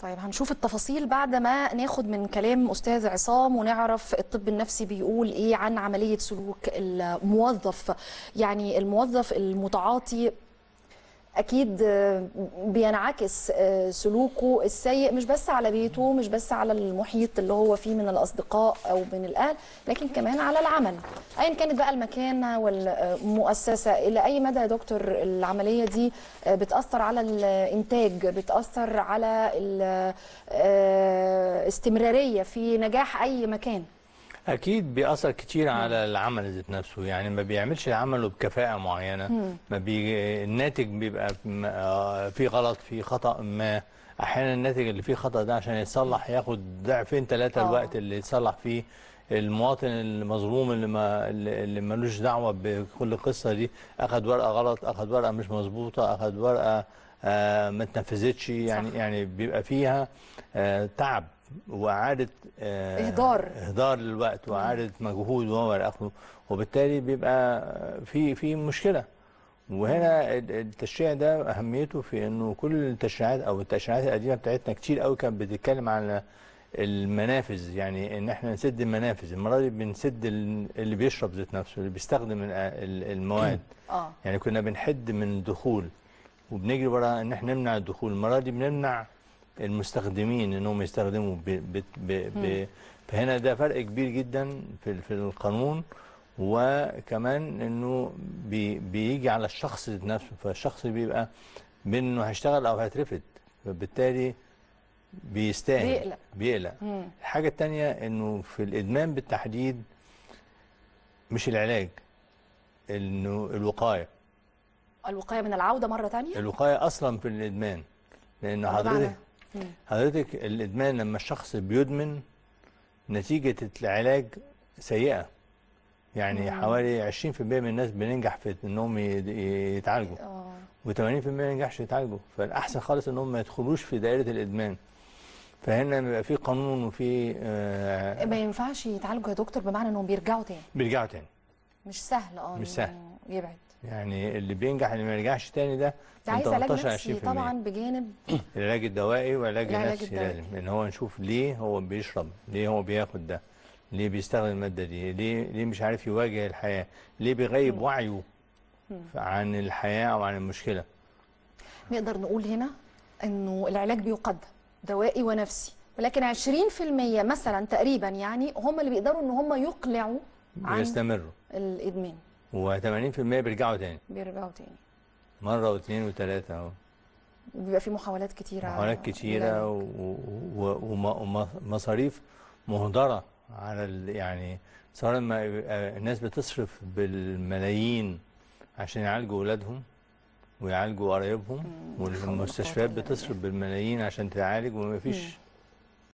طيب هنشوف التفاصيل بعد ما ناخد من كلام أستاذ عصام ونعرف الطب النفسي بيقول إيه عن عملية سلوك الموظف يعني الموظف المتعاطي أكيد آه، بينعكس آه، سلوكه السيء مش بس على بيته مش بس على المحيط اللي هو فيه من الأصدقاء أو من الأهل لكن كمان على العمل أيا كانت بقى المكانة والمؤسسة إلى أي مدى يا دكتور العملية دي آه، بتأثر على الإنتاج بتأثر على الاستمرارية في نجاح أي مكان اكيد بيأثر كتير على العمل ذات نفسه يعني ما بيعملش عمله بكفاءة معينة ما بي... الناتج بيبقى م- آه، في غلط في خطأ ما احيانا الناتج اللي فيه خطأ ده عشان يتصلح ياخد ضعفين ثلاثة آه. الوقت اللي يتصلح فيه المواطن المظلوم اللي ما اللي اللي ملوش دعوة بكل القصة دي اخد ورقة غلط اخد ورقة مش مظبوطة اخد ورقة آه ما اتنفذتش يعني صح. يعني بيبقى فيها آه تعب واعاده آه إهدار. اهدار للوقت واعاده مجهود وهو الى اخره وبالتالي بيبقى في في مشكله وهنا ال- التشريع ده اهميته في انه كل التشريعات او التشريعات القديمه بتاعتنا كتير قوي كانت بتتكلم على المنافذ يعني ان احنا نسد المنافذ المره دي بنسد ال- اللي بيشرب ذات نفسه اللي بيستخدم ال- ال- المواد آه يعني كنا بنحد من الدخول وبنجري ورا ان احنا نمنع الدخول المره دي بنمنع المستخدمين انهم يستخدموا ب ب ب ب فهنا ده فرق كبير جدا في في القانون وكمان انه بي بيجي على الشخص ذات نفسه فالشخص بيبقى بين انه هيشتغل او هيترفد فبالتالي بيستاهل بيقلق. بيقلق مم. الحاجه الثانيه انه في الادمان بالتحديد مش العلاج انه الوقايه الوقاية من العودة مرة تانية الوقايه اصلا في الادمان لان بمعنى؟ حضرتك مم. حضرتك الادمان لما الشخص بيدمن نتيجه العلاج سيئه يعني حوالي 20% من الناس بننجح في انهم ي- يتعالجوا آه و80% ما ينجحش يتعالجوا فالاحسن خالص انهم ما يدخلوش في دائره الادمان فهنا بيبقى في قانون وفي آه ما ينفعش يتعالجوا يا دكتور بمعنى انهم بيرجعوا تاني بيرجعوا تاني مش سهل اه مش إنه سهل. يبعد يعني اللي بينجح اللي ما يرجعش تاني ده ده من عايز علاج 18 نفسي 20% طبعا بجانب العلاج الدوائي والعلاج العلاج النفسي الدوائي. لازم لان هو نشوف ليه هو بيشرب ليه هو بياخد ده ليه بيستخدم الماده دي ليه ليه مش عارف يواجه الحياه ليه بيغيب وعيه عن الحياه او عن المشكله نقدر نقول هنا انه العلاج بيقدم دوائي ونفسي ولكن 20% مثلا تقريبا يعني هم اللي بيقدروا ان هم يقلعوا عن بيستمروا الادمان و80% بيرجعوا تاني بيرجعوا تاني مره واثنين وثلاثه اهو بيبقى في محاولات كتيره محاولات كتيره للعلاج. ومصاريف مهدره على ال- يعني صار لما يبقى الناس بتصرف بالملايين عشان يعالجوا اولادهم ويعالجوا قرايبهم والمستشفيات القوة بتصرف بالملايين عشان تعالج وما فيش